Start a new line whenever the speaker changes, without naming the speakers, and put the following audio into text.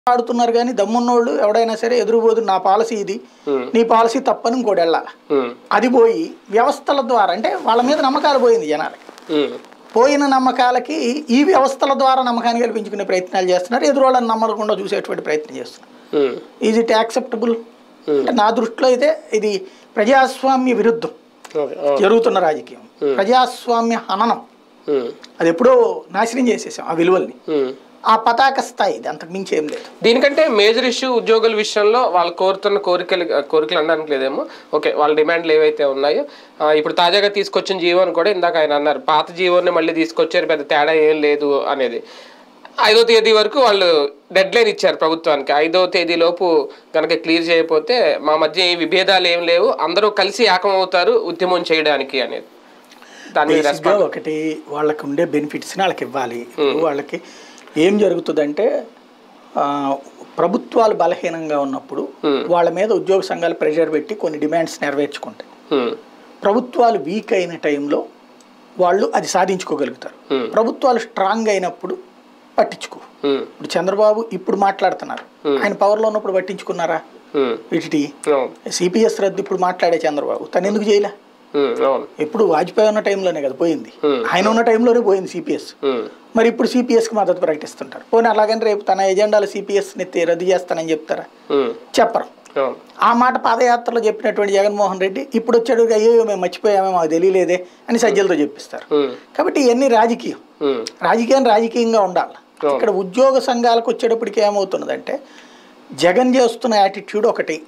ఆడుతున్నారు కానీ దమ్మున్నోళ్ళు ఎవడైనా సరే ఎదురుబోదు నా పాలసీ ఇది
ఉమ్,
నీ పాలసీ తప్పని ఇంకోటి వెళ్ళాలి
ఉమ్,
అది పోయి వ్యవస్థల ద్వారా అంటే వాళ్ళ మీద నమ్మకాలు పోయింది జనాలకి
ఉమ్,
పోయిన నమ్మకాలకి ఈ వ్యవస్థల ద్వారా నమ్మకాన్ని కల్పించుకునే ప్రయత్నాలు చేస్తున్నారు ఎదురు వాళ్ళని నమ్మకుండా చూసేటువంటి ప్రయత్నం చేస్తున్నారు
ఉమ్,
ఈజ్ ఇట్ యాక్సెప్టబుల్ అంటే నా దృష్టిలో అయితే ఇది ప్రజాస్వామ్య విరుద్ధం
ఓకే, ఆ,
జరుగుతున్న రాజకీయం ప్రజాస్వామ్య హననం
ఉమ్,
అది ఎప్పుడో నాశనం చేసేసాం ఆ విలువల్ని
ఉమ్.
ఆ పతాక స్థాయి ఇది అంతకు మించి ఏం లేదు
దీనికంటే మేజర్ ఇష్యూ ఉద్యోగుల విషయంలో వాళ్ళు కోరుతున్న కోరికలు కోరికలు అనడానికి లేదేమో ఓకే వాళ్ళ డిమాండ్లు ఏవైతే ఉన్నాయో ఆ, ఇప్పుడు తాజాగా తీసుకొచ్చిన జీవోని కూడా ఇందాక ఆయన అన్నారు పాత జీవోని మళ్ళీ తీసుకొచ్చారు పెద్ద తేడా ఏం లేదు అనేది ఐదో తేదీ వరకు వాళ్ళు డెడ్ లైన్ ఇచ్చారు ప్రభుత్వానికి ఐదో తేదీ లోపు కనుక క్లియర్ చేయకపోతే మా మధ్య ఈ విభేదాలు ఏం లేవు అందరూ కలిసి ఏకమవుతారు ఉద్యమం చేయడానికి అనేది దాని మీద
బేసిక్గా ఒకటి వాళ్ళకి ఉండే బెనిఫిట్స్ని వాళ్ళకి ఇవ్వాలి వాళ్ళకి ఏం జరుగుతుందంటే ఆ, ప్రభుత్వాలు బలహీనంగా ఉన్నప్పుడు వాళ్ళ మీద ఉద్యోగ సంఘాలు ప్రెషర్ పెట్టి కొన్ని డిమాండ్స్ నెరవేర్చుకుంటాయి
ఉమ్,
ప్రభుత్వాలు వీక్ అయిన టైంలో వాళ్ళు అది సాధించుకోగలుగుతారు
Hmm.
ప్రభుత్వాలు స్ట్రాంగ్ అయినప్పుడు పట్టించుకో
ఉమ్,
ఇప్పుడు చంద్రబాబు ఇప్పుడు మాట్లాడుతున్నారు ఆయన పవర్లో ఉన్నప్పుడు పట్టించుకున్నారా
ఉమ్,
వీటి
అవును
సిపిఎస్ రద్దు ఇప్పుడు మాట్లాడే చంద్రబాబు తను ఎందుకు చేయలే
ఉమ్, అవును
ఎప్పుడు వాజ్పేయి ఉన్న టైంలోనే కదా పోయింది
Hmm.
ఆయన ఉన్న టైంలోనే పోయింది సిపిఎస్
ఉమ్,
మరి ఇప్పుడు సిపిఎస్కి మద్దతు ప్రకటిస్తుంటారు పోనీ అలాగని రేపు తన ఎజెండాలో సిపిఎస్ని రద్దు చేస్తానని చెప్తారా
ఉమ్,
చెప్పరు
అవును
ఆ మాట పాదయాత్రలో చెప్పినటువంటి జగన్మోహన్ రెడ్డి ఇప్పుడు వచ్చాడు అయ్యో మేము మర్చిపోయామే మాకు తెలియలేదే అని సజ్జలతో చెప్పిస్తారు
ఉమ్,
కాబట్టి ఇవన్నీ రాజకీయం
ఉమ్,
రాజకీయం రాజకీయంగా ఉండాలి ఇక్కడ ఉద్యోగ సంఘాలకు వచ్చేటప్పటికి ఏమవుతున్నదంటే జగన్ చేస్తున్న యాటిట్యూడ్ ఒకటి